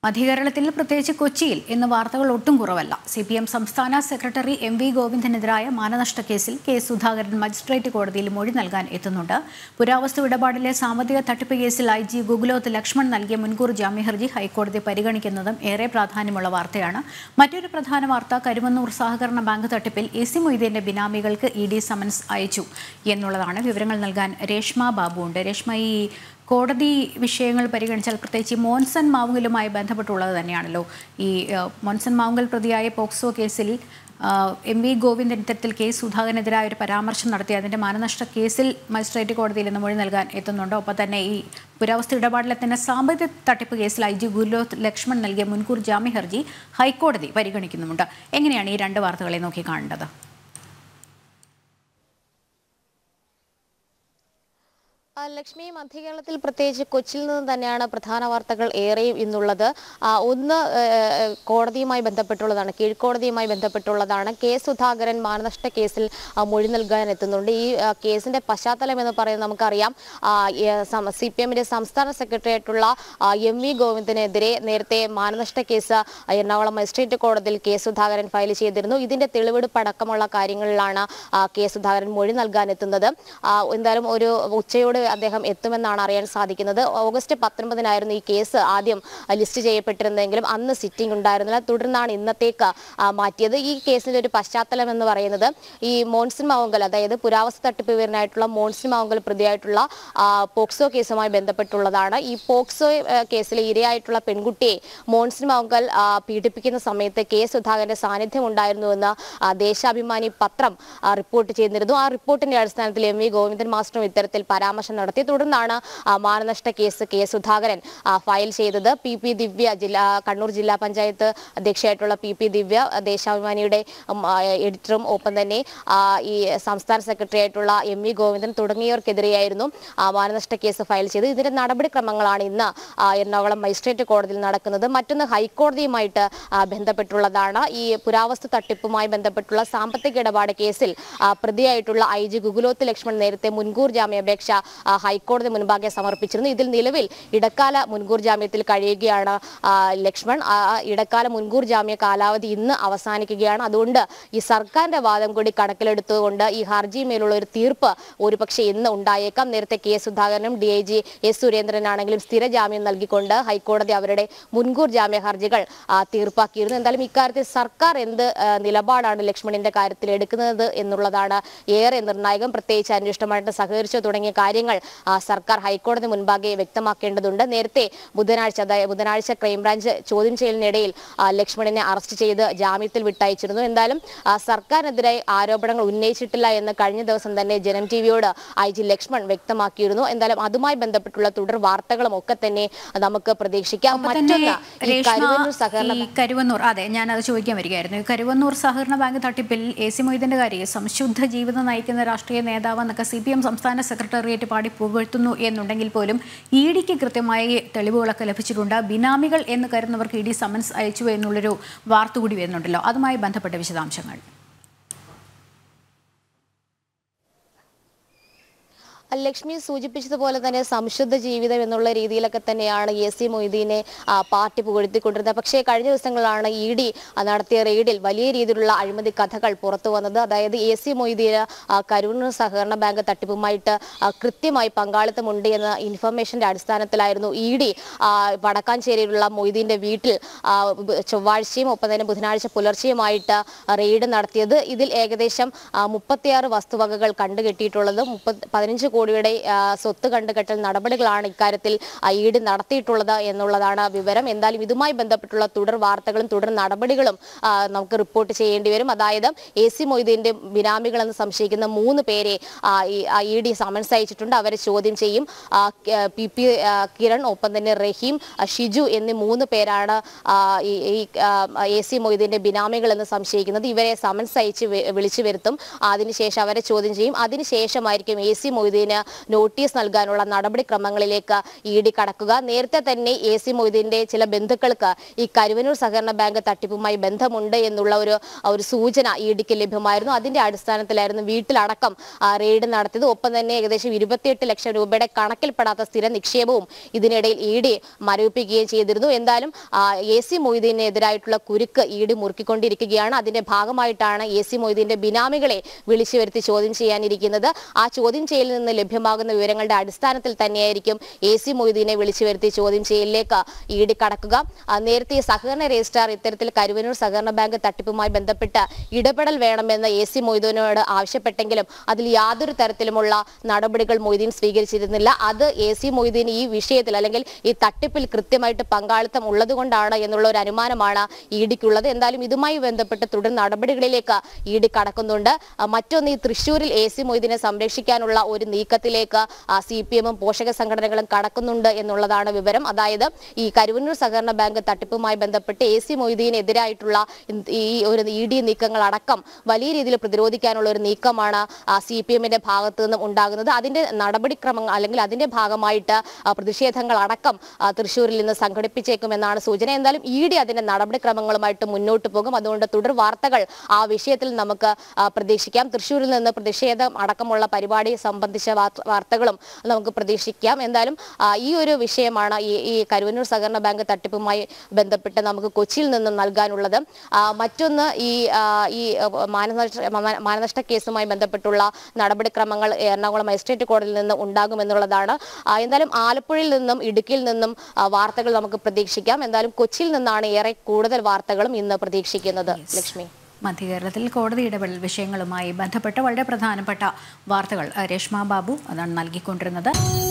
മധ്യകേരളത്തിൽ പ്രത്യേകിച്ച് കൊച്ചിയിൽ ഇന്ന് വാർത്തകൾ ഒട്ടും കുറവല്ല സി പി എം സംസ്ഥാന സെക്രട്ടറി എം വി ഗോവിന്ദനെതിരായ മാനനഷ്ട കേസിൽ കെ സുധാകരൻ മജിസ്ട്രേറ്റ് കോടതിയിൽ മൊഴി നൽകാൻ എത്തുന്നുണ്ട് പുരാവസ്തു ഇടപാടിലെ സാമ്പത്തിക തട്ടിപ്പ് കേസിൽ ഐ ജി ഗുഗുലോത്ത് ലക്ഷ്മൺ നൽകിയ മുൻകൂർ ജാമ്യഹർജി ഹൈക്കോടതി പരിഗണിക്കുന്നതും ഏറെ പ്രാധാന്യമുള്ള വാർത്തയാണ് മറ്റൊരു പ്രധാന വാർത്ത കരുവന്നൂർ സഹകരണ ബാങ്ക് തട്ടിപ്പിൽ എ സി മൊയ്തീന്റെ ബിനാമികൾക്ക് ഇ ഡി സമൻസ് അയച്ചു എന്നുള്ളതാണ് വിവരങ്ങൾ നൽകാൻ രേഷ്മ ബാബു ഉണ്ട് രേഷ്മ ഈ കോടതി വിഷയങ്ങൾ പരിഗണിച്ചാൽ പ്രത്യേകിച്ച് ഈ മോൻസൺ മാവുങ്കലുമായി ബന്ധപ്പെട്ടുള്ളത് തന്നെയാണല്ലോ ഈ ഏഹ്, മോൻസൺ മാവുങ്കൽ പ്രതിയായ പോക്സോ കേസിൽ ആഹ്, എം വി ഗോവിന്ദൻ ഇത്തരത്തിൽ കെ സുധാകരനെതിരായ ഒരു പരാമർശം നടത്തി അതിന്റെ മാനനഷ്ട കേസിൽ മജിസ്ട്രേറ്റ് കോടതിയിൽ നിന്ന് മൊഴി നൽകാൻ എത്തുന്നുണ്ട് ഒപ്പം തന്നെ ഈ പുരാവസ്തു ഇടപാടിലെ തന്നെ സാമ്പത്തിക തട്ടിപ്പ് കേസിൽ ഐ ജി ഗുലോത്ത് ലക്ഷ്മൺ നൽകിയ മുൻകൂർ ജാമ്യ ഹർജി ഹൈക്കോടതി പരിഗണിക്കുന്നുമുണ്ട് എങ്ങനെയാണ് ഈ രണ്ട് വാർത്തകളെ നോക്കി കാണേണ്ടത് ആ, ലക്ഷ്മി മധ്യകേരളത്തിൽ പ്രത്യേകിച്ച് കൊച്ചിയിൽ നിന്ന് തന്നെയാണ് പ്രധാന വാർത്തകൾ ഏറെയും ഇന്നുള്ളത് ആ, ഒന്ന് ഏഹ്, കോടതിയുമായി ബന്ധപ്പെട്ടുള്ളതാണ് കീഴ്ക്കോടതിയുമായി ബന്ധപ്പെട്ടുള്ളതാണ് കെ സുധാകരൻ മാനനഷ്ട കേസിൽ ആ, മൊഴി നൽകാൻ എത്തുന്നുണ്ട് ഈ ആ, കേസിന്റെ പശ്ചാത്തലം എന്ന് പറയുന്നത് നമുക്കറിയാം സി പി എമ്മിന്റെ സംസ്ഥാന സെക്രട്ടറി ആയിട്ടുള്ള ആ, എം വി ഗോവിന്ദനെതിരെ നേരത്തെ മാനനഷ്ട കേസ് എറണാകുളം മജിസ്ട്രേറ്റ് കോടതിയിൽ കെ സുധാകരൻ ഫയൽ ചെയ്തിരുന്നു ഇതിന്റെ തെളിവെടുപ്പ് അടക്കമുള്ള കാര്യങ്ങളിലാണ് ആ, കെ സുധാകരൻ മൊഴി നൽകാൻ എത്തുന്നത് ആ, എന്തായാലും ഒരു ഉച്ചയോടെ അദ്ദേഹം എത്തുമെന്നാണ് അറിയാൻ സാധിക്കുന്നത് ഓഗസ്റ്റ് പത്തൊൻപതിനായിരുന്നു ഈ കേസ് ആദ്യം ആ, ലിസ്റ്റ് ചെയ്യപ്പെട്ടിരുന്നെങ്കിലും അന്ന് സിറ്റിംഗ് ഉണ്ടായിരുന്നില്ല തുടർന്നാണ് ഇന്നത്തേക്ക് ആ, മാറ്റിയത് ഈ കേസിന്റെ ഒരു പശ്ചാത്തലം എന്ന് പറയുന്നത് ഈ മോൺസൺ മാവുങ്കൽ അതായത് പുരാവസ്തു തട്ടിപ്പുകാരനായിട്ടുള്ള മോൺസൺ മാവുങ്കൽ പ്രതിയായിട്ടുള്ള ആ, പോക്സോ കേസുമായി ബന്ധപ്പെട്ടുള്ളതാണ് ഈ പോക്സോ ആ, കേസിലെ ഇരയായിട്ടുള്ള പെൺകുട്ടിയെ മോൺസൺ മാവുങ്കൽ ആ, പീഡിപ്പിക്കുന്ന സമയത്ത് കെ സുധാകരന്റെ സാന്നിധ്യം ഉണ്ടായിരുന്നുവെന്ന് ആ, ദേശാഭിമാനി പത്രം ആ, റിപ്പോർട്ട് ചെയ്തിരുന്നു ആ റിപ്പോർട്ടിന്റെ അടിസ്ഥാനത്തിൽ എം വി ഗോവിന്ദൻ മാസ്റ്ററും ഇത്തരത്തിൽ പരാമർശം നടത്തി തുടർന്നാണ് ആ, മാനനഷ്ട കേസ് കെ സുധാകരൻ ആ, ഫയൽ ചെയ്തത് പി പി ദിവ്യ ജില്ലാ കണ്ണൂർ ജില്ലാ പഞ്ചായത്ത് അധ്യക്ഷയായിട്ടുള്ള പി പി ദിവ്യ ആ, ദേശാഭിമാനിയുടെ ഉം, ആ, എഡിറ്ററും ഒപ്പം തന്നെ ആ, ഈ സംസ്ഥാന സെക്രട്ടറി ആയിട്ടുള്ള എം വി ഗോവിന്ദൻ തുടങ്ങിയവർക്കെതിരെയായിരുന്നു ആ, മാനനഷ്ട കേസ് ഫയൽ ചെയ്തത് ഇതിന്റെ നടപടിക്രമങ്ങളാണ് ഇന്ന് ആ, എറണാകുളം മജിസ്ട്രേറ്റ് കോടതിയിൽ നടക്കുന്നത് മറ്റൊന്ന് ഹൈക്കോടതിയുമായിട്ട് ആ, ബന്ധപ്പെട്ടുള്ളതാണ് ഈ പുരാവസ്തു തട്ടിപ്പുമായി ബന്ധപ്പെട്ടുള്ള സാമ്പത്തിക ഇടപാട് കേസിൽ ആ, പ്രതിയായിട്ടുള്ള ഐ ജി ഗുഗുലോത്ത് ലക്ഷ്മൺ നേരത്തെ മുൻകൂർ ജാമ്യാപേക്ഷ ആ, ഹൈക്കോടതി മുൻപാകെ സമർപ്പിച്ചിരുന്നു ഇതിൽ നിലവിൽ ഇടക്കാല മുൻകൂർ ജാമ്യത്തിൽ കഴിയുകയാണ് ആ, ലക്ഷ്മൺ ആ ആ ഇടക്കാല മുൻകൂർ ജാമ്യ കാലാവധി ഇന്ന് അവസാനിക്കുകയാണ് അതുകൊണ്ട് ഈ സർക്കാരിന്റെ വാദം കൂടി കണക്കിലെടുത്തുകൊണ്ട് ഈ ഹർജിമേലുള്ള ഒരു തീർപ്പ് ഒരുപക്ഷെ ഇന്ന് ഉണ്ടായേക്കാം നേരത്തെ കെ സുധാകരനും ഡി ഐ ജി എസ് സുരേന്ദ്രനാണെങ്കിലും സ്ഥിര ജാമ്യം നൽകിക്കൊണ്ട് ഹൈക്കോടതി അവരുടെ മുൻകൂർ ജാമ്യ ഹർജികൾ ആ, തീർപ്പാക്കിയിരുന്നു എന്തായാലും ഇക്കാര്യത്തിൽ സർക്കാർ എന്ത് ആ, നിലപാടാണ് ലക്ഷ്മണിന്റെ കാര്യത്തിൽ എടുക്കുന്നത് എന്നുള്ളതാണ് ഏറെ നിർണായകം പ്രത്യേകിച്ച് അന്വേഷണമായിട്ട് സഹകരിച്ചു തുടങ്ങിയ കാര്യങ്ങൾ ആ, സർക്കാർ ഹൈക്കോടതി മുൻപാകെ വ്യക്തമാക്കേണ്ടതുണ്ട് നേരത്തെ ബുധനാഴ്ച അതായത് ബുധനാഴ്ച ക്രൈംബ്രാഞ്ച് ചോദ്യം ചെയ്യലിനിടയിൽ ആ, ലക്ഷ്മണിനെ അറസ്റ്റ് ചെയ്ത് ജാമ്യത്തിൽ വിട്ടയച്ചിരുന്നു എന്തായാലും ആ, സർക്കാരിനെതിരെ ആരോപണങ്ങൾ ഉന്നയിച്ചിട്ടില്ല എന്ന് കഴിഞ്ഞ ദിവസം തന്നെ ജനം ടി വിയോട് ഐ ജി ലക്ഷ്മൺ വ്യക്തമാക്കിയിരുന്നു എന്തായാലും അതുമായി ബന്ധപ്പെട്ടുള്ള തുടർ വാർത്തകളും ഒക്കെ തന്നെ നമുക്ക് പ്രതീക്ഷിക്കാം ഒപ്പം തന്നെ മറ്റൊന്ന് ഈ രേഷ്മ, കരുവന്നൂർ സഹകരണ ഈ കരുവന്നൂർ അതെ ഞാൻ അത് ചോദിക്കാൻ വരികയായിരുന്നു ഈ കരുവന്നൂർ സഹകരണ ബാങ്ക് തട്ടിപ്പിൽ എ സി മൊയ്തീന്റെ കാര്യം സംശുദ്ധ ജീവിതം നയിക്കുന്ന രാഷ്ട്രീയ നേതാവ് എന്നൊക്കെ സി പി എം സംസ്ഥാന സെക്രട്ടേറിയറ്റ് പാടി പുകഴ്ത്തുന്നു എന്നുണ്ടെങ്കിൽ പോലും ഇ ഡിക്ക് കൃത്യമായി തെളിവുകളൊക്കെ ലഭിച്ചിട്ടുണ്ട് ബിനാമികൾ എന്ന് കരുതുന്നവർക്ക് ഇ ഡി സമൻസ് അയച്ചു എന്നുള്ളൊരു വാർത്ത കൂടി വരുന്നുണ്ടല്ലോ അതുമായി ബന്ധപ്പെട്ട വിശദാംശങ്ങൾ ലക്ഷ്മി സൂചിപ്പിച്ചതുപോലെ തന്നെ സംശുദ്ധ ജീവിതം എന്നുള്ള രീതിയിലൊക്കെ തന്നെയാണ് എ സി മൊയ്തീനെ ആ, പാർട്ടി പുകഴ്ത്തിക്കൊണ്ടിരുന്നത് പക്ഷേ കഴിഞ്ഞ ദിവസങ്ങളിലാണ് ഇ ഡി നടത്തിയ റെയ്ഡിൽ വലിയ രീതിയിലുള്ള അഴിമതി കഥകൾ പുറത്തു വന്നത് അതായത് എ സി മൊയ്തീന് ആ, കരുവന്നൂർ സഹകരണ ബാങ്ക് തട്ടിപ്പുമായിട്ട് ആ, കൃത്യമായി പങ്കാളിത്തമുണ്ട് എന്ന ഇൻഫർമേഷന്റെ അടിസ്ഥാനത്തിലായിരുന്നു ഇ ഡി വടക്കാഞ്ചേരിയിലുള്ള മൊയ്തീന്റെ വീട്ടിൽ ആ, ബ് ചൊവ്വാഴ്ചയും ഒപ്പം തന്നെ ബുധനാഴ്ച പുലർച്ചെയുമായിട്ട് റെയ്ഡ് നടത്തിയത് ഇതിൽ ഏകദേശം ആ, മുപ്പത്തിയാറ് വസ്തുവകകൾ കണ്ടുകെട്ടിയിട്ടുള്ളത് മുപ്പത് പതിനഞ്ച് കോടിയുടെ ആ, സ്വത്ത് കണ്ടുകെട്ടൽ നടപടികളാണ് ഇക്കാര്യത്തിൽ ഇ ഡി നടത്തിയിട്ടുള്ളത് എന്നുള്ളതാണ് വിവരം എന്തായാലും ഇതുമായി ബന്ധപ്പെട്ടുള്ള തുടർ വാർത്തകളും തുടർ നടപടികളും ആ, നമുക്ക് റിപ്പോർട്ട് ചെയ്യേണ്ടി വരും അതായത് എ സി മൊയ്തീന്റെ ബിനാമികളെന്ന് സംശയിക്കുന്ന മൂന്ന് പേരെ ഇ ഡി സമൻസ് അയച്ചിട്ടുണ്ട് അവരെ ചോദ്യം ചെയ്യും ആ, ക- പി പി ആ, കിരൺ ഒപ്പം തന്നെ റഹീം ആ, ഷിജു എന്നീ മൂന്ന് പേരാണ് ആ, ഈ ഈ, ആ, എ സി മൊയ്തീന്റെ ബിനാമികൾ എന്ന് സംശയിക്കുന്നത് ഇവരെ സമൻസ് അയച്ച് വി- വിളിച്ചു വരുത്തും അതിനുശേഷം അവരെ ചോദ്യം ചെയ്യും അതിനുശേഷമായിരിക്കും എ സി മൊയ്തീന് മൊയ്തീന് നോട്ടീസ് നൽകാനുള്ള നടപടിക്രമങ്ങളിലേക്ക് ഇ ഡി കടക്കുക നേരത്തെ തന്നെ എ സി മൊയ്തീന്റെ ചില ബന്ധുക്കൾക്ക് ഈ കരുവന്നൂർ സഹകരണ ബാങ്ക് തട്ടിപ്പുമായി ബന്ധമുണ്ട് എന്നുള്ള ഒരു ഒരു സൂചന ഇ ഡിക്ക് ലഭ്യമായിരുന്നു അതിന്റെ അടിസ്ഥാനത്തിലായിരുന്നു വീട്ടിലടക്കം ആ, റെയ്ഡ് നടത്തിയത് ഒപ്പം തന്നെ ഏകദേശം ഇരുപത്തിയെട്ട് ലക്ഷം രൂപയുടെ കണക്കിൽപ്പെടാത്ത സ്ഥിര നിക്ഷേപവും ഇതിനിടയിൽ ഇ ഡി മരവിപ്പിക്കുകയും ചെയ്തിരുന്നു എന്തായാലും എ സി മൊയ്തീനെതിരായിട്ടുള്ള കുരുക്ക് ഇ ഡി മുറുക്കിക്കൊണ്ടിരിക്കുകയാണ് അതിന്റെ ഭാഗമായിട്ടാണ് എ സി മൊയ്തീന്റെ ബിനാമികളെ വിളിച്ചു വരുത്തി ചോദ്യം ചെയ്യാനിരിക്കുന്നത് ആ ചോദ്യം ചെയ്യലിൽ നിന്ന് ലഭ്യമാകുന്ന വിവരങ്ങളുടെ അടിസ്ഥാനത്തിൽ തന്നെയായിരിക്കും എ സി മൊയ്തീനെ വിളിച്ചു വരുത്തി ചോദ്യം ചെയ്യലിലേക്ക് ഇ ഡി കടക്കുക ആ, നേരത്തെ ഈ സഹകരണ രജിസ്ട്രാർ ഇത്തരത്തിൽ കരുവന്നൂർ സഹകരണ ബാങ്ക് തട്ടിപ്പുമായി ബന്ധപ്പെട്ട് ഇടപെടൽ വേണമെന്ന് എ സി മൊയ്തീനോട് ആവശ്യപ്പെട്ടെങ്കിലും അതിൽ യാതൊരു തരത്തിലുമുള്ള നടപടികൾ മൊയ്തീൻ സ്വീകരിച്ചിരുന്നില്ല അത് എ സി മൊയ്തീൻ ഈ വിഷയത്തിൽ അല്ലെങ്കിൽ ഈ തട്ടിപ്പിൽ കൃത്യമായിട്ട് പങ്കാളിത്തം ഉള്ളതുകൊണ്ടാണ് എന്നുള്ള ഒരു അനുമാനമാണ് ഇ ഡിക്കുള്ളത് എന്തായാലും ഇതുമായി ബന്ധപ്പെട്ട് തുടർ നടപടികളിലേക്ക് ഇ ഡി കടക്കുന്നുണ്ട് ആ, മറ്റൊന്ന് ഈ തൃശൂരിൽ എ സി മൊയ്തീനെ സംരക്ഷിക്കാനുള്ള ഒരു നീക്കത്തിലേക്ക് സി പി എമ്മും പോഷക സംഘടനകളും കടക്കുന്നുണ്ട് എന്നുള്ളതാണ് വിവരം അതായത് ഈ കരുവന്നൂർ സഹകരണ ബാങ്ക് തട്ടിപ്പുമായി ബന്ധപ്പെട്ട് എ സി മൊയ്തീനെതിരായിട്ടുള്ള ഈ ഒരു ഇ ഡി നീക്കങ്ങൾ അടക്കം വലിയ രീതിയിൽ പ്രതിരോധിക്കാനുള്ള ഒരു നീക്കമാണ് സി പി എമ്മിന്റെ ഭാഗത്തു നിന്നും ഉണ്ടാകുന്നത് അതിന്റെ നടപടിക്രമങ്ങൾ അല്ലെങ്കിൽ അതിന്റെ ഭാഗമായിട്ട് ആ, പ്രതിഷേധങ്ങൾ അടക്കം ആ, തൃശ്ശൂരിൽ നിന്ന് സംഘടിപ്പിച്ചേക്കുമെന്നാണ് സൂചന എന്തായാലും ഇ ഡി അതിന്റെ നടപടിക്രമങ്ങളുമായിട്ട് മുന്നോട്ട് പോകും അതുകൊണ്ട് തുടർ വാർത്തകൾ ആ വിഷയത്തിൽ നമുക്ക് ആ, പ്രതീക്ഷിക്കാം തൃശ്ശൂരിൽ നിന്ന് പ്രതിഷേധം അടക്കമുള്ള പരിപാടി സംബന്ധിച്ച വാർത്ത- വാർത്തകളും നമുക്ക് പ്രതീക്ഷിക്കാം എന്തായാലും ആ, ഈ ഒരു വിഷയമാണ് ഈ ഈ കരുവന്നൂർ സഹകരണ ബാങ്ക് തട്ടിപ്പുമായി ബന്ധപ്പെട്ട് നമുക്ക് കൊച്ചിയിൽ നിന്നും നൽകാനുള്ളത് ആ, മറ്റൊന്ന് ഈ ആ, ഈ ആ, മാനനഷ്ട മാന- മാനനഷ്ട കേസുമായി ബന്ധപ്പെട്ടുള്ള നടപടിക്രമങ്ങൾ എറണാകുളം മജിസ്ട്രേറ്റ് കോടതിയിൽ നിന്ന് ഉണ്ടാകുമെന്നുള്ളതാണ് ആ, എന്തായാലും ആലപ്പുഴയിൽ നിന്നും ഇടുക്കിയിൽ നിന്നും ആ, വാർത്തകൾ നമുക്ക് പ്രതീക്ഷിക്കാം എന്തായാലും കൊച്ചിയിൽ നിന്നാണ് ഏറെ കൂടുതൽ വാർത്തകളും ഇന്ന് പ്രതീക്ഷിക്കുന്നത് ലക്ഷ്മി മധ്യകേരളത്തിൽ കോടതി ഇടപെടൽ വിഷയങ്ങളുമായി ബന്ധപ്പെട്ട് വളരെ പ്രധാനപ്പെട്ട വാർത്തകൾ അഹ് രേഷ്മ ബാബു അതാണ് നൽകിക്കൊണ്ടിരുന്നത്